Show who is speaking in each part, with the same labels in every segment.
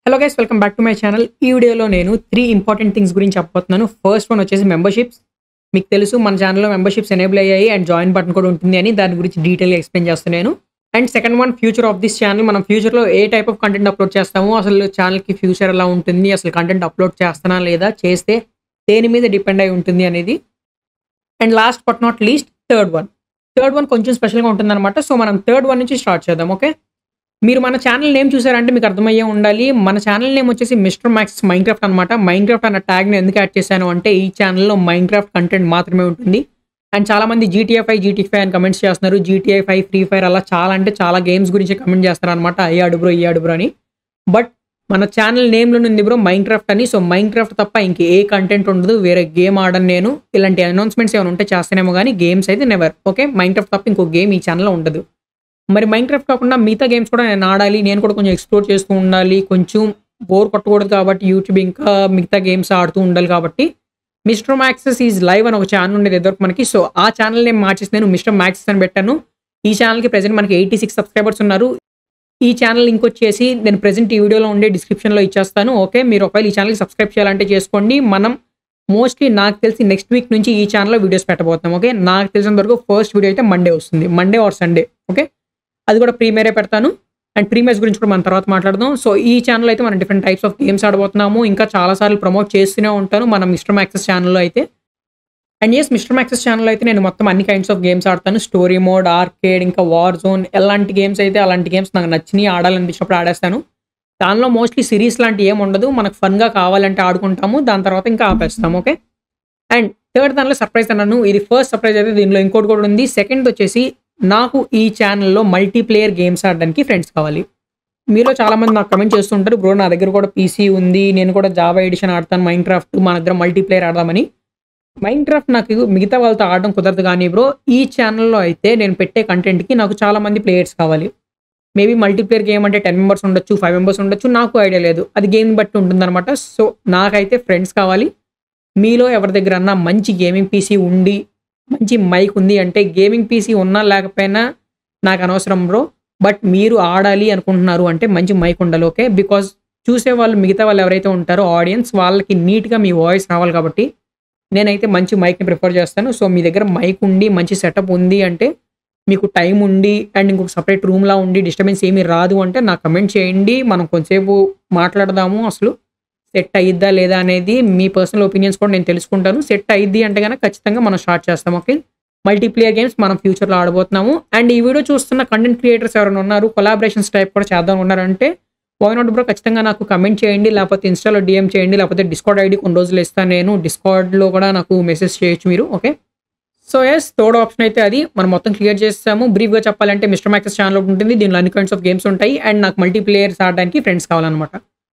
Speaker 1: hello guys welcome back to my channel ఈ వీడియోలో నేను త్రీ ఇంపార్టెంట్ థింగ్స్ గురించి చెప్పబోతున్నాను ఫస్ట్ వన్ వచ్చేసి మెంబర్షిప్స్ మీకు తెలుసు మన ఛానల్లో మెంబర్షిప్స్ ఎనేబుల్ అయ్యాయి అండ్ జాయిన్ బటన్ కూడా ఉంటుంది అని దాని గురించి డీటెయిల్గా ఎక్స్ప్లెయిన్ చేస్తున్నాను and second one future of this channel మనం ఫ్యూచర్లో ఏ టైప్ ఆఫ్ కంటెంట్ అప్లోడ్ చేస్తామో అసలు ఛానల్కి ఫ్యూచర్ ఎలా ఉంటుంది అసలు కంటెంట్ అప్లోడ్ చేస్తానా లేదా చేస్తే దేని మీద డిపెండ్ అయి ఉంటుంది అనేది and last but not least third one third one కొంచెం స్పెషల్గా ఉంటుందన్నమాట సో మనం థర్డ్ వన్ నుంచి స్టార్ట్ చేద్దాం ఓకే మీరు మన ఛానల్ నేమ్ చూసారంటే మీకు అర్థమయ్యే ఉండాలి మన ఛానల్ నేమ్ వచ్చేసి మిస్టర్ మ్యాక్స్ మైండ్ క్రాఫ్ట్ అనమాట మైండ్ క్రాఫ్ట్ అన్న ట్యాగ్ నేను ఎందుకు యాడ్ చేశాను అంటే ఈ ఛానల్లో మైండ్ క్రాఫ్ట్ కంటెంట్ మాత్రమే ఉంటుంది అండ్ చాలా మంది జీటీఏ ఫైవ్ జీటీ ఫైవ్ అని కమెంట్స్ చేస్తున్నారు జీటీఏ ఫైవ్ ఫ్రీ ఫైర్ అలా చాలా అంటే చాలా గేమ్స్ గురించి కమెంట్ చేస్తారు అనమాట అయ్యాడు బ్రో అయ్యాడు బ్రో అని బట్ మన ఛానల్ నేమ్లో ఉంది బ్రో మైండ్ క్రాఫ్ట్ అని సో మైండ్ క్రాఫ్ట్ తప్ప ఇంక ఏ కంటెంట్ ఉండదు వేరే గేమ్ ఆడను నేను ఇలాంటి అనౌన్స్మెంట్స్ ఏమైనా ఉంటే చేస్తానేమో కానీ గేమ్స్ అయితే నెవర్ ఓకే మైండ్ క్రాఫ్ట్ తప్ప ఇంకో గేమ్ ఈ ఛానల్లో ఉండదు మరి మైండ్ క్రాఫ్ట్ కాకుండా మిగతా గేమ్స్ కూడా నేను ఆడాలి నేను కూడా కొంచెం ఎక్స్ప్లోర్ చేస్తూ ఉండాలి కొంచెం బోర్ కొట్టకూడదు కాబట్టి యూట్యూబ్ ఇంకా మిగతా గేమ్స్ ఆడుతూ ఉండాలి కాబట్టి మిస్టర్ మ్యాక్సెస్ ఈజ్ లైవ్ అని ఒక ఛానల్ ఉండేది ఎదురు మనకి సో ఆ ఛానల్ నేను మార్చేసి నేను మిస్టర్ మ్యాక్సెస్ అని పెట్టాను ఈ ఛానల్కి ప్రెసెంట్ మనకి ఎయిటీ సిక్స్ సబ్స్క్రైబర్స్ ఉన్నారు ఈ ఛానల్ లింక్ వచ్చేసి నేను ప్రెసెంట్ ఈ వీడియోలో ఉండే డిస్క్రిప్షన్లో ఇచ్చేస్తాను ఓకే మీరు ఒకవేళ ఈ ఛానల్కి సబ్స్క్రైబ్ చేయాలంటే చేసుకోండి మనం మోస్ట్లీ నాకు తెలిసి నెక్స్ట్ వీక్ నుంచి ఈ ఛానల్లో వీడియోస్ పెట్టబోతున్నాం ఓకే నాకు తెలిసినంత వరకు ఫస్ట్ వీడియో అయితే మండే వస్తుంది మండే ఆర్ సండే ఓకే అది కూడా ప్రీమియరే పెడతాను అండ్ ప్రీమియర్స్ గురించి కూడా మనం తర్వాత మాట్లాడదాం సో ఈ ఛానల్ అయితే మనం డిఫరెంట్ టైప్స్ ఆఫ్ గేమ్స్ ఆడబోతున్నాము ఇంకా చాలాసార్లు ప్రమోట్ చేస్తూనే ఉంటాను మనం మిస్టర్ మ్యాక్సెస్ ఛానల్లో అయితే and yes mister Max's channel అయితే నేను మొత్తం అన్ని కైండ్స్ ఆఫ్ గేమ్స్ ఆడతాను స్టోరీ మోడ్ ఆర్కేడ్ ఇంకా వార్ జోన్ ఎలాంటి గేమ్స్ అయితే అలాంటి గేమ్స్ నాకు నచ్చినాయి ఆడాలనిపించినప్పుడు ఆడేస్తాను దానిలో మోస్ట్లీ సిరీస్ లాంటి ఏం ఉండదు మనకు ఫన్గా కావాలంటే ఆడుకుంటాము దాని తర్వాత ఇంకా ఆపేస్తాము ఓకే అండ్ థర్డ్ దానిలో సర్ప్రైజ్ అన్నాను ఇది ఫస్ట్ సర్ప్రైజ్ అయితే దీనిలో ఇంకోటి కూడా ఉంది సెకండ్ వచ్చేసి నాకు ఈ ఛానల్లో మల్టీప్లేయర్ గేమ్స్ ఆడడానికి ఫ్రెండ్స్ కావాలి మీలో చాలా మంది నాకు కమెంట్ చేస్తుంటారు బ్రో నా దగ్గర కూడా పీసీ ఉంది నేను కూడా జావా ఎడిషన్ ఆడతాను మైండ్ క్రాఫ్ట్ మన దగ్గర మల్టీప్లేయర్ ఆడదామని మైండ్ క్రాఫ్ట్ నాకు మిగతా వాళ్ళతో ఆడడం కుదరదు కానీ బ్రో ఈ ఛానల్లో అయితే నేను పెట్టే కంటెంట్కి నాకు చాలా మంది ప్లేయర్స్ కావాలి మేబీ మల్టీప్లేయర్ గేమ్ అంటే టెన్ మెంబర్స్ ఉండొచ్చు ఫైవ్ మెంబర్స్ ఉండొచ్చు నాకు ఐడియా లేదు అది గేమ్ బట్టి ఉంటుందన్నమాట సో నాకైతే ఫ్రెండ్స్ కావాలి మీలో ఎవరి దగ్గర అన్నా మంచి గేమింగ్ పీసీ ఉండి మంచి మైక్ ఉంది అంటే గేమింగ్ పీసీ ఉన్నా లేకపోయినా నాకు అనవసరం బ్రో బట్ మీరు ఆడాలి అనుకుంటున్నారు అంటే మంచి మైక్ ఉండాలి ఓకే బికాజ్ చూసే వాళ్ళు మిగతా వాళ్ళు ఎవరైతే ఉంటారో ఆడియన్స్ వాళ్ళకి నీట్గా మీ వాయిస్ రావాలి కాబట్టి నేనైతే మంచి మైక్ని ప్రిఫర్ చేస్తాను సో మీ దగ్గర మైక్ ఉండి మంచి సెటప్ ఉంది అంటే మీకు టైం ఉండి అండ్ ఇంకొక సపరేట్ రూమ్లా ఉండి డిస్టర్బెన్స్ ఏమీ రాదు అంటే నాకు కమెంట్ చేయండి మనం కొంచెంసేపు మాట్లాడదాము అసలు సెట్ అయ్యిద్దా లేదా అనేది మీ పర్సనల్ ఒపీనియన్స్ కూడా నేను తెలుసుకుంటాను సెట్ అయ్యిద్ది అంటే కనుక ఖచ్చితంగా మనం స్టార్ట్ చేస్తాం ఓకే మల్టీప్లేయర్ గేమ్స్ మనం ఫ్యూచర్లో ఆడబోతున్నాము అండ్ ఈ వీడియో చూస్తున్న కంటెంట్ క్రియేటర్స్ ఎవరైనా ఉన్నారు కొలాబరేషన్స్ టైప్ కూడా చేద్దాం ఉన్నారంటే వై నాట్ బ్రో ఖచ్చితంగా నాకు కమెంట్ చేయండి లేకపోతే ఇన్స్టాలో డిఎం చేయండి లేకపోతే డిస్కౌడ్ ఐడి కొన్ని రోజులు ఇస్తాను నేను డిస్కౌడ్లో కూడా నాకు మెసేజ్ చేయొచ్చు మీరు okay so yes third option అయితే అది మనం మొత్తం క్లియర్ చేస్తాము బ్రీఫ్గా చెప్పాలంటే మిస్టర్ మ్యాక్సెస్ ఛానల్ ఉంటుంది దీనిలో అన్ని కైండ్స్ ఆఫ్ గేమ్స్ ఉంటాయి అండ్ నాకు మల్టీప్లేయర్స్ ఆడడానికి ఫ్రెండ్స్ కావాలన్నమాట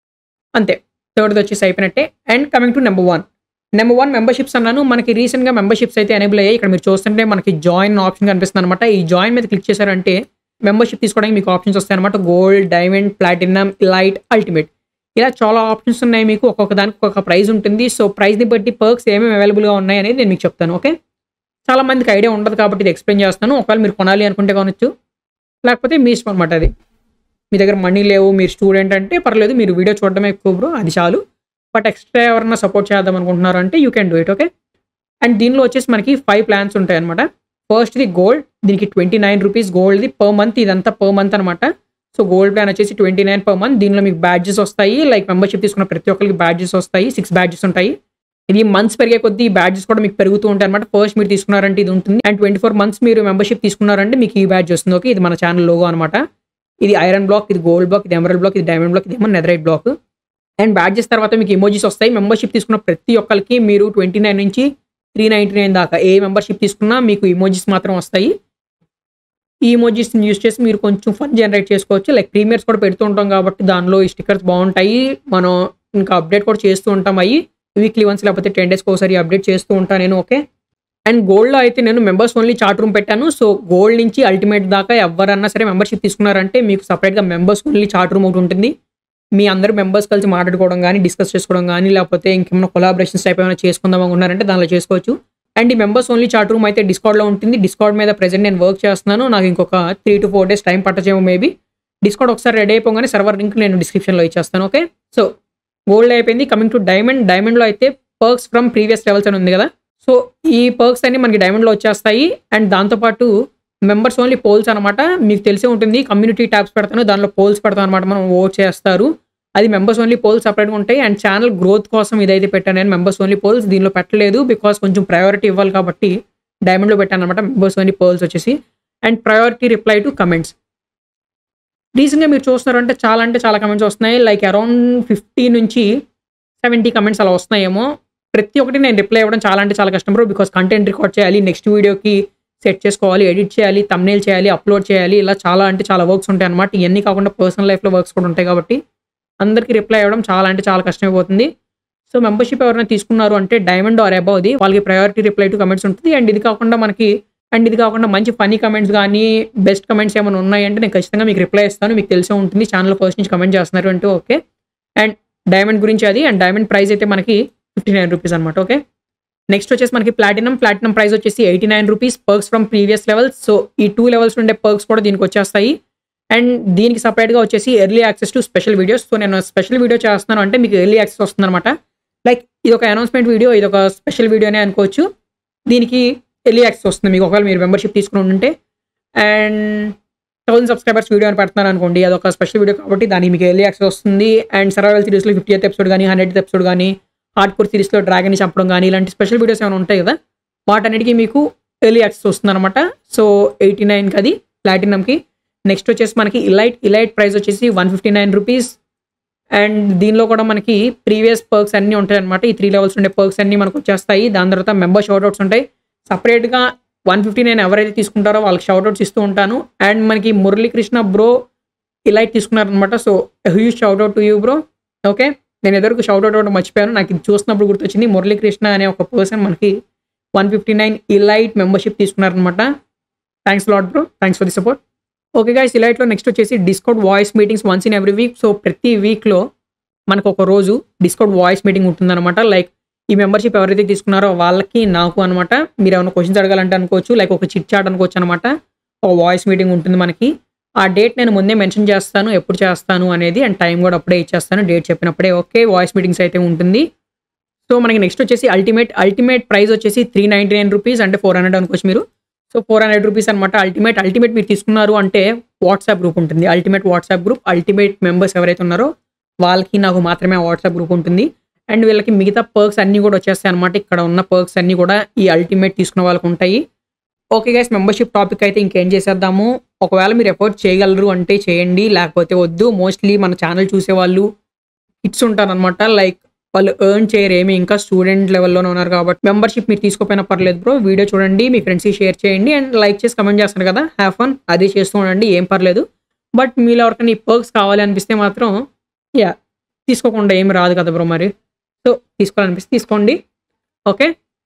Speaker 1: అంతే థర్డ్ వచ్చేసి అయిపోయినట్టే and coming to number one number one memberships అన్నాను మనకి రీసెంట్గా మెంబర్షిప్స్ అయితే ఎనేబుల్ అయ్యాయి ఇక్కడ మీరు చూస్తుంటే మనకి జాయిన్ ఆప్షన్ కనిపిస్తుంది అనమాట ఈ జాయిన్ మీద క్లిక్ చేశారంటే మెంబర్షిప్ తీసుకోవడానికి మీకు ఆప్షన్స్ వస్తాయి అనమాట gold diamond platinum elite ultimate ఇలా చాలా ఆప్షన్స్ ఉన్నాయి మీకు ఒక్కొక్క దానికి ఒక్కొక్క ప్రైస్ ఉంటుంది సో ప్రైస్ని బట్టి పర్క్స్ ఏమేమి అవైలబుల్గా ఉన్నాయి అనేది నేను మీకు చెప్తాను ఓకే చాలా మందికి ఐడియా ఉండదు కాబట్టి ఇది ఎక్స్ప్లెయిన్ చేస్తాను ఒకవేళ మీరు కొనాలి అనుకుంటే కొనొచ్చు లేకపోతే మీ ఇష్టం అనమాట అది మీ దగ్గర మనీ లేవు మీరు స్టూడెంట్ అంటే పర్లేదు మీరు వీడియో చూడడమే ఎక్కువ బ్రో అది చాలు బట్ ఎక్స్ట్రా ఎవరన్నా సపోర్ట్ చేద్దాం అనుకుంటున్నారు అంటే you can do it okay and దీనిలో వచ్చేసి మనకి ఫైవ్ ప్లాన్స్ ఉంటాయి అనమాట ఫస్ట్ది గోల్డ్ దీనికి ట్వంటీ నైన్ రూపీస్ గోల్డ్ది పర్ మంత్ ఇదంతా పర్ మంత్ అనమాట సో గోల్డ్ ప్లాన్ వచ్చేసి ట్వంటీ నైన్ పర్ మంత్ దీనిలో మీకు బ్యాడ్జెస్ వస్తాయి లైక్ మెంబర్షిప్ తీసుకున్న ప్రతి ఒక్కరికి బ్యాడ్జెస్ వస్తాయి సిక్స్ బ్యాడ్జెస్ ఉంటాయి ఇది మంత్స్ పెరిగే కొద్దీ బ్యాడ్జెస్ కూడా మీకు పెరుగుతూ ఉంటాయి అనమాట ఫస్ట్ మీరు తీసుకున్నారంటే ఇది ఉంటుంది అండ్ ట్వంటీ ఫోర్ మంత్స్ మీరు మెంబర్షిప్ తీసుకున్నారంటే మీకు ఈ బ్యాడ్జ్ వస్తుంది ఓకే ఇది మన ఛానల్ లోగో అనమాట ఇది ఐరన్ బ్లాక్ ఇది గోల్డ్ బ్లాక్ ఇది ఎమరల్ బ్లాక్ ఇది డైమండ్ బ్లాక్ ఇది ఏమో నెదరైట్ బ్లాక్ అండ్ బ్యాడ్జెస్ తర్వాత మీకు ఇమోజీస్ వస్తాయి మెంబర్షిప్ తీసుకున్న ప్రతి ఒక్కరికి మీరు ట్వంటీ నైన్ నుంచి త్రీ నైంటీ నైన్ దాకా ఏ మెంబర్షిప్ తీసుకున్నా మీకు ఇమోజీస్ మాత్రం వస్తాయి ఈ ఇమోజీస్ని యూస్ చేసి మీరు కొంచెం ఫన్ జనరేట్ చేసుకోవచ్చు లైక్ ప్రీమియర్స్ కూడా పెడుతూ ఉంటాం కాబట్టి దానిలో ఈ స్టిక్కర్స్ బాగుంటాయి మనం ఇంకా అప్డేట్ కూడా చేస్తూ ఉంటాం అవి వీక్లీ వన్స్ లేకపోతే టెన్ డేస్కి ఒకసారి అప్డేట్ చేస్తూ ఉంటాను నేను ఓకే అండ్ గోల్డ్లో అయితే నేను మెంబర్స్ ఓన్లీ చార్ట్ రూమ్ పెట్టాను సో గోల్డ్ నుంచి అల్టిమేట్ దాకా ఎవరన్నా సరే మెంబర్షిప్ తీసుకున్నారంటే మీకు సపరేట్గా మెంబర్స్ ఓన్లీ చార్ట్ రూమ్ ఒకటి ఉంటుంది మీ అందరు మెంబర్స్ కలిసి మాట్లాడుకోవడం కానీ డిస్కస్ చేసుకోవడం కానీ లేకపోతే ఇంకేమైనా కొలాబరేషన్స్ టైప్ ఏమైనా చేసుకుందాం అనుకున్నారంటే దానిలో చేసుకోవచ్చు అండ్ ఈ మెంబర్స్ ఓన్లీ చార్ట్ రూమ్ అయితే డిస్కౌడ్లో ఉంటుంది డిస్కౌడ్ మీద ప్రెసెంట్ నేను వర్క్ చేస్తున్నాను నాకు ఇంకొక three to four days time పట్టచేమో మేబీ డిస్కౌంట్ ఒకసారి రెడీ అయిపోగానే సర్వర్ లింక్ నేను డిస్క్రిప్షన్లో ఇచ్చేస్తాను ఓకే సో గోల్డ్ అయిపోయింది కమింగ్ టు డైమండ్ డైమండ్లో అయితే పర్క్స్ ఫ్రమ్ ప్రీవియస్ లెవెల్స్ అని ఉంది కదా సో ఈ పర్క్స్ అన్ని మనకి డైమండ్లో వచ్చేస్తాయి అండ్ దాంతోపాటు మెంబర్స్ ఓన్లీ పోల్స్ అనమాట మీకు తెలిసే ఉంటుంది కమ్యూనిటీ ట్యాబ్స్ పెడతాను దానిలో పోల్స్ పెడతాను అనమాట మనం ఓట్ చేస్తారు అది మెంబర్స్ ఓన్లీ పోల్స్ సపరేట్గా ఉంటాయి అండ్ ఛానల్ గ్రోత్ కోసం ఇదైతే పెట్టాను నేను మెంబర్స్ ఓన్లీ పోల్స్ దీనిలో పెట్టలేదు బికాస్ కొంచెం ప్రయారిటీ ఇవ్వాలి కాబట్టి డైమండ్లో పెట్టాను అనమాట మెంబర్స్ ఓన్లీ పోల్స్ వచ్చేసి and priority reply to comments రీసెంట్గా మీరు చూస్తున్నారంటే చాలా అంటే చాలా కమెంట్స్ వస్తున్నాయి లైక్ అరౌండ్ ఫిఫ్టీ నుంచి సెవెంటీ కమెంట్స్ అలా వస్తున్నాయేమో ప్రతి ఒక్కటి నేను రిప్లై ఇవ్వడం చాలా అంటే చాలా కష్టం బ్రో బికాస్ కంటెంట్ రికార్డ్ చేయాలి నెక్స్ట్ వీడియోకి సెట్ చేసుకోవాలి ఎడిట్ చేయాలి తమ్నేల్ చేయాలి అప్లోడ్ చేయాలి ఇలా చాలా అంటే చాలా వర్క్స్ ఉంటాయి అనమాట ఇవన్నీ కాకుండా పర్సనల్ లైఫ్లో వర్క్స్ కూడా ఉంటాయి కాబట్టి అందరికీ రిప్లై ఇవ్వడం చాలా అంటే చాలా కష్టమైపోతుంది సో మెంబర్షిప్ ఎవరైనా తీసుకున్నారు అంటే డైమండ్ ఆర్ అబౌది వాళ్ళకి ప్రయారిటీ రిప్లై టు కమెంట్స్ ఉంటుంది అండ్ ఇది కాకుండా మనకి అండ్ ఇది కాకుండా మంచి ఫనీ కమెంట్స్ కానీ బెస్ట్ కమెంట్స్ ఏమైనా ఉన్నాయంటే నేను ఖచ్చితంగా మీకు రిప్లై ఇస్తాను మీకు తెలిసే ఉంటుంది ఛానల్ ఫస్ట్ నుంచి కమెంట్ చేస్తున్నారు అంటే ఓకే అండ్ డైమండ్ గురించి అది అండ్ డైమండ్ ప్రైస్ అయితే మనకి ఫిఫ్టీ నైన్ రూపీస్ అనమాట ఓకే నెక్స్ట్ వచ్చేసి మనకి ప్లాటినం ప్లాటినం ప్రైస్ వచ్చేసి eighty nine rupees perks from previous levels so ఈ టూ లెవెల్స్ ఉండే పర్క్స్ కూడా దీనికి వచ్చేస్తాయి అండ్ దీనికి సపరేట్గా వచ్చేసి early access to special videos so నేను స్పెషల్ వీడియో చేస్తున్నాను అంటే మీకు ఎర్లీ యాక్సెస్ వస్తుంది అనమాట లైక్ ఇది ఒక అనౌన్స్మెంట్ వీడియో ఇది ఒక స్పెషల్ వీడియోనే అనుకోవచ్చు దీనికి ఎర్లీ యాక్సెస్ వస్తుంది మీకు ఒకవేళ మీరు మెంబర్షిప్ తీసుకుని ఉంటే అండ్ థౌసండ్ సబ్స్క్రైబర్స్ వీడియో అని పెడుతున్నాను అనుకోండి అది ఒక స్పెషల్ వీడియో కాబట్టి దానికి మీకు ఎర్లీ యాక్సెస్ వస్తుంది అండ్ సర్వైవల్ సిరీస్లో ఫిఫ్టీ ఎయిత్ ఎపిసోడ్ కానీ హండ్రెడ్ ఎపిసోడ్ కానీ హార్డ్ కోర్ సిరీస్లో డ్రాగన్ చంపడం కానీ ఇలాంటి స్పెషల్ వీడియోస్ ఏమైనా ఉంటాయి కదా వాటన్నిటికీ మీకు ఎర్లీ యాక్సెస్ వస్తుంది అనమాట సో ఎయిటీ నైన్కి అది ప్లాటినంకి నెక్స్ట్ వచ్చేసి మనకి ఇలైట్ ఇలైట్ ప్రైస్ వచ్చేసి one fifty nine rupees and దీనిలో కూడా మనకి ప్రీవియస్ పర్క్స్ అన్నీ ఉంటాయి అనమాట ఈ త్రీ లెవెల్స్ ఉండే పర్క్స్ అన్నీ మనకు వచ్చేస్తాయి దాని తర్వాత మెంబర్ షౌట్అవుట్స్ ఉంటాయి సపరేట్గా వన్ ఫిఫ్టీ నైన్ ఎవరైతే తీసుకుంటారో వాళ్ళకి షౌట్అవుట్స్ ఇస్తూ ఉంటాను అండ్ మనకి మురళీకృష్ణ బ్రో ఇలైట్ తీసుకున్నారనమాట so huge shoutout to you bro okay నేను ఎదురుకు షౌట్అవుట్ అవ్వడం మర్చిపోయాను నాకు ఇది చూసినప్పుడు గుర్తొచ్చింది మురళీకృష్ణ అనే ఒక పర్సన్ మనకి one fifty nine elite membership తీసుకున్నారనమాట thanks lot bro thanks for the support okay guys ఇలైట్లో నెక్స్ట్ వచ్చేసి Discord voice meetings once in every week so ప్రతి వీక్లో మనకు ఒక రోజు డిస్కౌంట్ వాయిస్ మీటింగ్ ఉంటుందన్నమాట లైక్ ఈ మెంబర్షిప్ ఎవరైతే తీసుకున్నారో వాళ్ళకి నాకు అనమాట మీరు ఏమైనా క్వశ్చన్స్ అడగాలంటే అనుకోవచ్చు లైక్ ఒక చిట్ చాట్ అనుకోవచ్చు అనమాట ఒక వాయిస్ మీటింగ్ ఉంటుంది మనకి ఆ డేట్ నేను ముందే మెన్షన్ చేస్తాను ఎప్పుడు చేస్తాను అనేది అండ్ టైం కూడా అప్పుడే ఇచ్చేస్తాను డేట్ చెప్పినప్పుడే ఓకే వాయిస్ మీటింగ్స్ అయితే ఉంటుంది సో మనకి నెక్స్ట్ వచ్చేసి అల్టిమేట్ అల్టిమేట్ ప్రైస్ వచ్చేసి త్రీ నైంటీ నైన్ రూపీస్ అంటే ఫోర్ హండ్రెడ్ అనుకోవచ్చు మీరు సో ఫోర్ హండ్రెడ్ రూపీస్ అనమాట అల్టిమేట్ అల్టిమేట్ మీరు తీసుకున్నారు అంటే వాట్సాప్ గ్రూప్ ఉంటుంది ultimate WhatsApp group ultimate members ఎవరైతే ఉన్నారో వాళ్ళకి నాకు మాత్రమే వాట్సాప్ గ్రూప్ ఉంటుంది అండ్ వీళ్ళకి మిగతా పర్క్స్ అన్నీ కూడా వచ్చేస్తాయి అనమాట ఇక్కడ ఉన్న పర్క్స్ అన్నీ కూడా ఈ అల్టిమేట్ తీసుకున్న వాళ్ళకి ఉంటాయి ఓకే గైస్ మెంబర్షిప్ టాపిక్ అయితే ఇంకేం చేసేద్దాము ఒకవేళ మీరు ఎఫర్ట్ చేయగలరు అంటే చేయండి లేకపోతే వద్దు మోస్ట్లీ మన ఛానల్ చూసే వాళ్ళు కిడ్స్ ఉంటారనమాట లైక్ వాళ్ళు ఎర్న్ చేయరు ఏమి ఇంకా స్టూడెంట్ లెవెల్లోనే ఉన్నారు కాబట్టి మెంబర్షిప్ మీరు తీసుకోపోయినా పర్లేదు బ్రో వీడియో చూడండి మీ ఫ్రెండ్స్కి షేర్ చేయండి అండ్ లైక్ చేసి కమెంట్ చేస్తారు కదా హ్యావ్ ఫన్ అదే చేస్తూ ఉండండి ఏం పర్లేదు బట్ మీలో ఎవరికైనా ఈ పర్క్స్ కావాలి అనిపిస్తే మాత్రం యా తీసుకోకుండా ఏమి రాదు కదా బ్రో మరి సో తీసుకోవాలనిపిస్తే తీసుకోండి ఓకే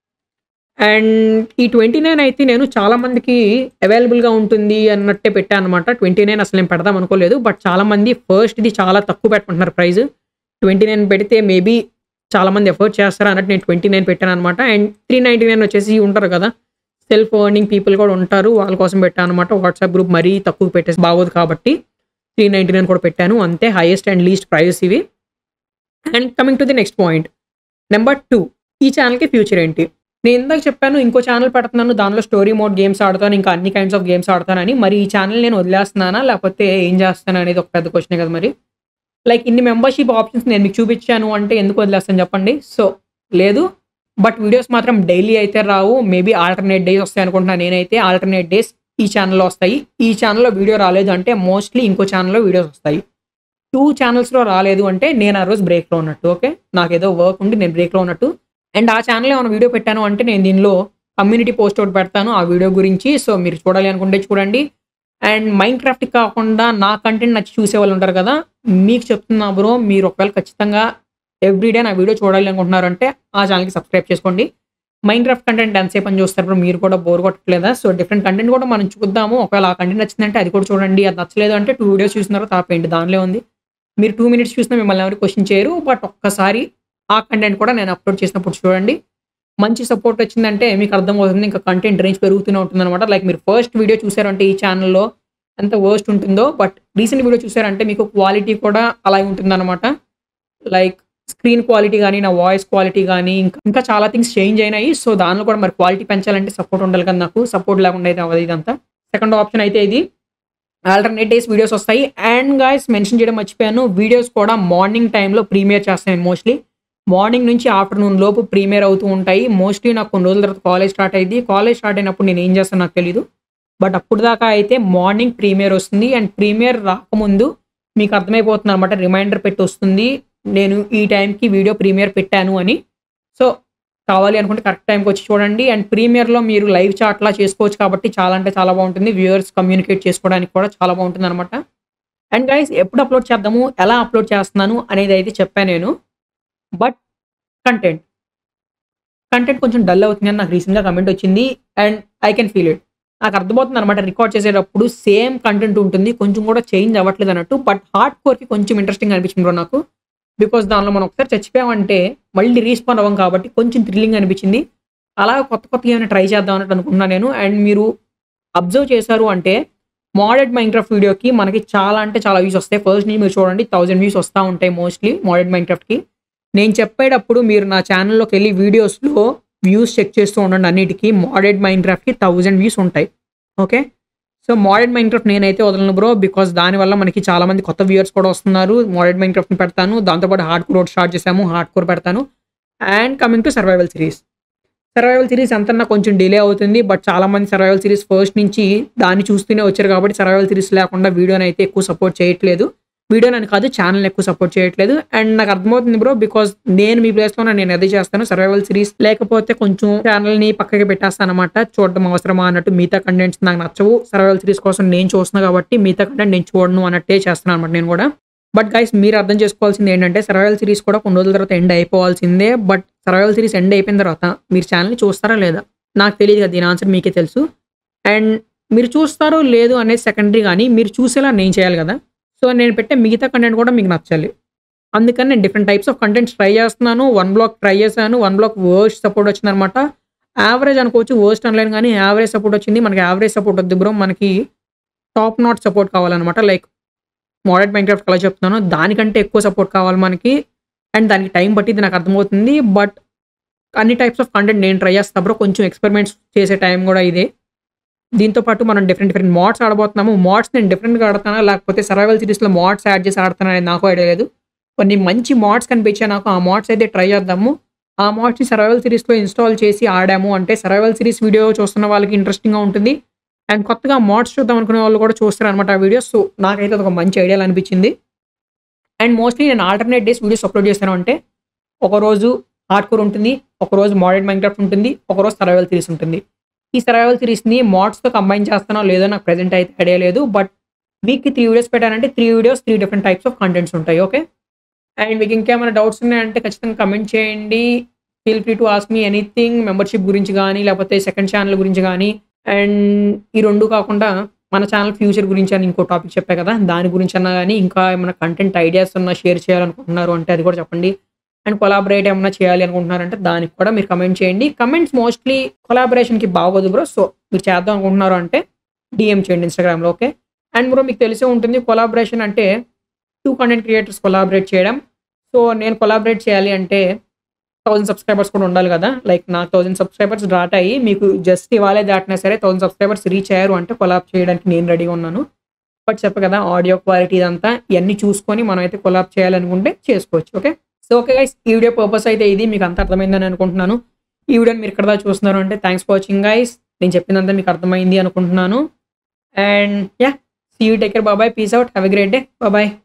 Speaker 1: అండ్ ఈ ట్వంటీ నైన్ అయితే నేను చాలా మందికి అవైలబుల్గా ఉంటుంది అన్నట్టే పెట్టాను అనమాట ట్వంటీ నైన్ అసలు నేను పెడదాం అనుకోలేదు బట్ చాలా మంది ఫస్ట్ ఇది చాలా తక్కువ పెట్టుకుంటున్నారు ప్రైస్ ట్వంటీ నైన్ పెడితే మేబీ చాలా మంది ఎఫర్ట్ చేస్తారు అన్నట్టు నేను ట్వంటీ నైన్ పెట్టాను అనమాట అండ్ త్రీ నైంటీ నైన్ వచ్చేసి ఉంటారు కదా సెల్ఫ్ ఎర్నింగ్ పీపుల్ కూడా ఉంటారు వాళ్ళ కోసం పెట్టాను అనమాట వాట్సాప్ గ్రూప్ మరీ తక్కువ పెట్టేసి బాగోదు కాబట్టి త్రీ నైంటీ నైన్ కూడా పెట్టాను అంతే హైయెస్ట్ అండ్ లీస్ట్ ప్రైజెస్ ఇవి and coming to the next point number two ఈ ఛానల్కి ఫ్యూచర్ ఏంటి నేను ఇందాక చెప్పాను ఇంకో ఛానల్ పెడుతున్నాను దానిలో స్టోరీ మోడ్ గేమ్స్ ఆడతాను ఇంకా అన్ని కైండ్స్ ఆఫ్ గేమ్స్ ఆడతానని మరి ఈ ఛానల్ నేను వదిలేస్తున్నానా లేకపోతే ఏం చేస్తాను అనేది ఒక పెద్ద క్వశ్చన్ కదా మరి లైక్ ఇన్ని మెంబర్షిప్ ఆప్షన్స్ నేను మీకు చూపించాను అంటే ఎందుకు వదిలేస్తాను చెప్పండి సో లేదు బట్ వీడియోస్ మాత్రం డైలీ అయితే రావు మేబీ ఆల్టర్నేట్ డేస్ వస్తాయి అనుకుంటున్నాను నేనైతే ఆల్టర్నేట్ డేస్ ఈ ఛానల్లో వస్తాయి ఈ ఛానల్లో వీడియో రాలేదు అంటే మోస్ట్లీ ఇంకో ఛానల్లో వీడియోస్ వస్తాయి టూ ఛానల్స్లో రాలేదు అంటే నేను ఆ రోజు బ్రేక్లో ఉన్నట్టు ఓకే నాకు ఏదో వర్క్ ఉండి నేను బ్రేక్లో ఉన్నట్టు అండ్ ఆ ఛానల్ ఏమైనా వీడియో పెట్టాను అంటే నేను దీనిలో కమ్యూనిటీ పోస్ట్ ఒకటి పెడతాను ఆ వీడియో గురించి సో మీరు చూడాలి అనుకుంటే చూడండి అండ్ మైండ్ క్రాఫ్ట్ కాకుండా నా కంటెంట్ నచ్చి చూసే వాళ్ళు ఉంటారు కదా మీకు చెప్తున్నా బ్రో మీరు ఒకవేళ ఖచ్చితంగా ఎవ్రీడే నా వీడియో చూడాలి అనుకుంటున్నారంటే ఆ ఛానల్కి సబ్స్క్రైబ్ చేసుకోండి మైండ్ క్రాఫ్ట్ కంటెంట్ ఎంతసేపు అని చూస్తారు బ్రో మీరు కూడా బోర్ కొట్టట్లేదా సో డిఫరెంట్ కంటెంట్ కూడా మనం చూద్దాము ఒకవేళ ఆ కంటెంట్ నచ్చిందంటే అది కూడా చూడండి అది నచ్చలేదు అంటే టూ వీడియోస్ చూసినారో తాపేయండి దానిలో ఉంది మీరు టూ మినిట్స్ చూసినా మిమ్మల్ని ఎవరు క్వశ్చన్ చేయరు బట్ ఒక్కసారి ఆ కంటెంట్ కూడా నేను అప్లోడ్ చేసినప్పుడు చూడండి మంచి సపోర్ట్ వచ్చిందంటే మీకు అర్థమవుతుంది ఇంకా కంటెంట్ రేంజ్ పెరుగుతూనే ఉంటుంది అనమాట లైక్ మీరు ఫస్ట్ వీడియో చూసారంటే ఈ ఛానల్లో ఎంత వర్స్ట్ ఉంటుందో బట్ రీసెంట్ వీడియో చూసారంటే మీకు క్వాలిటీ కూడా అలాగే ఉంటుందన్నమాట లైక్ స్క్రీన్ క్వాలిటీ కానీ నా వాయిస్ క్వాలిటీ కానీ ఇంకా ఇంకా చాలా థింగ్స్ చేంజ్ అయినాయి సో దానిలో కూడా మరి క్వాలిటీ పెంచాలంటే సపోర్ట్ ఉండాలి కదా నాకు సపోర్ట్ లేకుండా అయితే అవ్వదు ఇదంతా సెకండ్ ఆప్షన్ అయితే ఇది ఆల్టర్నేట్ డేస్ వీడియోస్ వస్తాయి అండ్ గాయస్ మెన్షన్ చేయడం మర్చిపోయాను వీడియోస్ కూడా మార్నింగ్ టైంలో ప్రీమియర్ చేస్తాను మోస్ట్లీ మార్నింగ్ నుంచి ఆఫ్టర్నూన్ లోపు ప్రీమియర్ అవుతూ ఉంటాయి మోస్ట్లీ నాకు కొన్ని రోజుల తర్వాత కాలేజ్ స్టార్ట్ అయింది కాలేజ్ స్టార్ట్ అయినప్పుడు నేను ఏం చేస్తాను నాకు తెలియదు బట్ అప్పుడు దాకా అయితే మార్నింగ్ ప్రీమియర్ వస్తుంది అండ్ ప్రీమియర్ రాకముందు మీకు అర్థమైపోతుంది అనమాట రిమైండర్ పెట్టి వస్తుంది నేను ఈ టైంకి వీడియో ప్రీమియర్ పెట్టాను అని సో కావాలి అనుకుంటే కరెక్ట్ టైంకి వచ్చి చూడండి అండ్ ప్రీమియర్లో మీరు లైవ్ చాట్లా చేసుకోవచ్చు కాబట్టి చాలా అంటే చాలా బాగుంటుంది వ్యూవర్స్ కమ్యూనికేట్ చేసుకోవడానికి కూడా చాలా బాగుంటుంది అనమాట అండ్ గైస్ ఎప్పుడు అప్లోడ్ చేద్దాము ఎలా అప్లోడ్ చేస్తున్నాను అనేది అయితే చెప్పాను నేను బట్ కంటెంట్ కంటెంట్ కొంచెం డల్ అవుతుంది అని నాకు రీసెంట్గా కమెంట్ వచ్చింది and I can feel it నాకు అర్థమవుతుంది అనమాట రికార్డ్ చేసేటప్పుడు సేమ్ కంటెంట్ ఉంటుంది కొంచెం కూడా చేంజ్ అవ్వట్లేదు అన్నట్టు బట్ హార్డ్ కోర్కి కొంచెం ఇంట్రెస్టింగ్ అనిపించింది bro నాకు బికాస్ దానిలో మనం ఒకసారి చచ్చిపోయామంటే మళ్ళీ రీస్పాన్ అవ్వం కాబట్టి కొంచెం థ్రిల్లింగ్ అనిపించింది అలా కొత్త కొత్త ఏమైనా ట్రై చేద్దాం అన్నట్టు అనుకున్నా నేను అండ్ మీరు అబ్జర్వ్ చేశారు అంటే మోడెడ్ మైన్క్రాఫ్ట్ వీడియోకి మనకి చాలా అంటే చాలా వ్యూస్ వస్తాయి ఫస్ట్ నుంచి మీరు చూడండి థౌసండ్ వ్యూస్ వస్తూ ఉంటాయి మోస్ట్లీ మోడెడ్ మైన్క్రాఫ్ట్కి నేను చెప్పేటప్పుడు మీరు నా ఛానల్లోకి వెళ్ళి వీడియోస్లో వ్యూస్ చెక్ చేస్తూ ఉండండి అన్నిటికీ మోడెడ్ మైన్క్రాఫ్ట్కి థౌజండ్ వ్యూస్ ఉంటాయి ఓకే సో మోడెడ్ మైన్క్రాఫ్ట్ నేనైతే వదలను బ్రో బికాస్ దానివల్ల మనకి చాలా మంది కొత్త వ్యూవర్స్ కూడా వస్తున్నారు మోడెడ్ మైన్క్రాఫ్ట్ని పెడతాను దాంతోపాటు హార్డ్ కోర్ స్టార్ట్ చేసాము హార్డ్ కోర్ పెడతాను and coming to survival series survival series అంతన్నా కొంచెం డిలే అవుతుంది బట్ చాలా మంది సర్వైవల్ సిరీస్ ఫస్ట్ నుంచి దాన్ని చూస్తూనే వచ్చారు కాబట్టి సర్వైవల్ సిరీస్ లేకుండా వీడియోని అయితే ఎక్కువ సపోర్ట్ చేయట్లేదు వీడియోని అని కాదు ఛానల్ ఎక్కువ సపోర్ట్ చేయట్లేదు అండ్ నాకు అర్థమవుతుంది బ్రో బికాస్ నేను మీ ప్లేస్లో నేను అదే చేస్తాను సర్వైవల్ సిరీస్ లేకపోతే కొంచెం ఛానల్ ని పక్కకి పెట్టేస్తాను అనమాట చూడడం అవసరమా అన్నట్టు మిగతా కంటెంట్స్ నాకు నచ్చవు సర్వైవల్ సిరీస్ కోసం నేను చూస్తున్నా కాబట్టి మిగతా కంటెంట్ నేను చూడను అన్నట్టే చేస్తున్నాను అనమాట నేను కూడా బట్ గైస్ మీరు అర్థం చేసుకోవాల్సింది ఏంటంటే సర్వైవల్ సిరీస్ కూడా కొన్ని రోజుల తర్వాత ఎండ్ అయిపోవాల్సిందే బట్ సర్వైవల్ సిరీస్ ఎండ్ అయిపోయిన తర్వాత మీరు ఛానల్ని చూస్తారా లేదా నాకు తెలియదు కదా దీని ఆన్సర్ మీకే తెలుసు అండ్ మీరు చూస్తారో లేదు అనేది సెకండరీ కానీ మీరు చూసేలా నేను చేయాలి కదా సో నేను పెట్టే మిగతా కంటెంట్ కూడా మీకు నచ్చాలి అందుకని నేను different types of contents try చేస్తున్నాను వన్ బ్లాక్ ట్రై చేశాను వన్ బ్లాక్ వర్స్ట్ సపోర్ట్ వచ్చిందనమాట యావరేజ్ అనుకోవచ్చు వర్స్ట్ ఆన్లైన్ కానీ యావరేజ్ సపోర్ట్ వచ్చింది మనకి యావరేజ్ సపోర్ట్ వద్దు బ్రో మనకి టాప్ నాట్ సపోర్ట్ కావాలన్నమాట లైక్ మోడర్న్ మైన్క్రాఫ్ట్ అలా చెప్తున్నాను దానికంటే ఎక్కువ సపోర్ట్ కావాలి మనకి అండ్ దానికి టైం పట్టింది నాకు అర్థమవుతుంది బట్ అన్ని టైప్స్ ఆఫ్ కంటెంట్ నేను ట్రై చేస్తా బ్రో కొంచెం ఎక్స్పెరిమెంట్స్ చేసే టైం కూడా ఇదే దీంతో పాటు మనం డిఫరెంట్ డిఫరెంట్ మోడ్స్ ఆడబోతున్నాము మోడ్స్ నేను డిఫరెంట్గా ఆడతానా లేకపోతే సర్వైవల్ సిరీస్లో మోడ్స్ యాడ్ చేసి ఆడతానా అనేది నాకు ఐడియా లేదు కొన్ని మంచి మోడ్స్ కనిపించాయి నాకు ఆ మోడ్స్ అయితే ట్రై చేద్దాము ఆ మోడ్స్ని సర్వైవల్ సిరీస్లో ఇన్స్టాల్ చేసి ఆడాము అంటే సర్వైవల్ సిరీస్ వీడియో చూస్తున్న వాళ్ళకి ఇంట్రెస్టింగ్గా ఉంటుంది అండ్ కొత్తగా మోడ్స్ చూద్దాం అనుకునే వాళ్ళు కూడా చూస్తారు అనమాట ఆ వీడియోస్ సో నాకైతే అది ఒక మంచి ఐడియా అనిపించింది అండ్ మోస్ట్లీ నేను ఆల్టర్నేట్ డేస్ వీడియోస్ అప్లోడ్ చేస్తాను అంటే ఒకరోజు హార్డ్ కోర్ ఉంటుంది ఒకరోజు మోడర్న్ మైన్క్రాఫ్ట్ ఉంటుంది ఒకరోజు సర్వైవల్ సిరీస్ ఉంటుంది ఈ సర్వైవల్ సిరీస్ని మోడ్స్తో కంబైన్ చేస్తానో లేదో నాకు ప్రెజెంట్ అయితే ఐడియా లేదు బట్ వీక్కి త్రీ వీడియోస్ పెట్టానంటే three videos three different types of contents ఉంటాయి ఓకే అండ్ మీకు ఇంకేమైనా డౌట్స్ ఉన్నాయంటే ఖచ్చితంగా కమెంట్ చేయండి feel free to ask me anything membership గురించి కానీ లేకపోతే సెకండ్ ఛానల్ గురించి కానీ అండ్ ఈ రెండు కాకుండా మన ఛానల్ ఫ్యూచర్ గురించి అని ఇంకో టాపిక్ చెప్పా కదా దాని గురించి అన్నా కానీ ఇంకా ఏమైనా కంటెంట్ ఐడియాస్ ఉన్నా షేర్ చేయాలనుకుంటున్నారు అంటే అది కూడా చెప్పండి అండ్ కొలాబరేట్ ఏమైనా చేయాలి అనుకుంటున్నారంటే దానికి కూడా మీరు కమెంట్ చేయండి కమెంట్స్ మోస్ట్లీ కొలాబరేషన్కి బాగోదు బ్రో సో మీరు చేద్దాం అనుకుంటున్నారు అంటే డిఎం చేయండి ఇన్స్టాగ్రామ్లో ఓకే అండ్ బ్రో మీకు తెలిసే ఉంటుంది కొలాబరేషన్ అంటే టూ కంటెంట్ క్రియేటర్స్ కొలాబరేట్ చేయడం సో నేను కొలాబరేట్ చేయాలి అంటే థౌసండ్ సబ్స్క్రైబర్స్ కూడా ఉండాలి కదా లైక్ నాకు థౌసండ్ సబ్స్క్రైబర్స్ డాట్ అయ్యి మీకు జస్ట్ ఇవాళే దాటినా సరే థౌసండ్ సబ్స్క్రైబర్స్ రీచ్ అయ్యారు అంటే కొలాబ్ చేయడానికి నేను రెడీగా ఉన్నాను బట్ చెప్ప కదా ఆడియో క్వాలిటీ ఇదంతా ఇవన్నీ చూసుకొని మనం అయితే కొలాబ్ చేయాలనుకుంటే చేసుకోవచ్చు ఓకే సో ఓకే గైస్ ఈ వీడియో పర్పస్ అయితే ఇది మీకు అంత అర్థమైందని అనుకుంటున్నాను ఈ వీడియోని మీరు ఇక్కడ దాకా చూస్తున్నారు అంటే థ్యాంక్స్ ఫర్ వాచింగ్ గైస్ నేను చెప్పిందంతా మీకు అర్థమైంది అనుకుంటున్నాను and yeah see you take care bye bye peace out have a great day బాబాయ్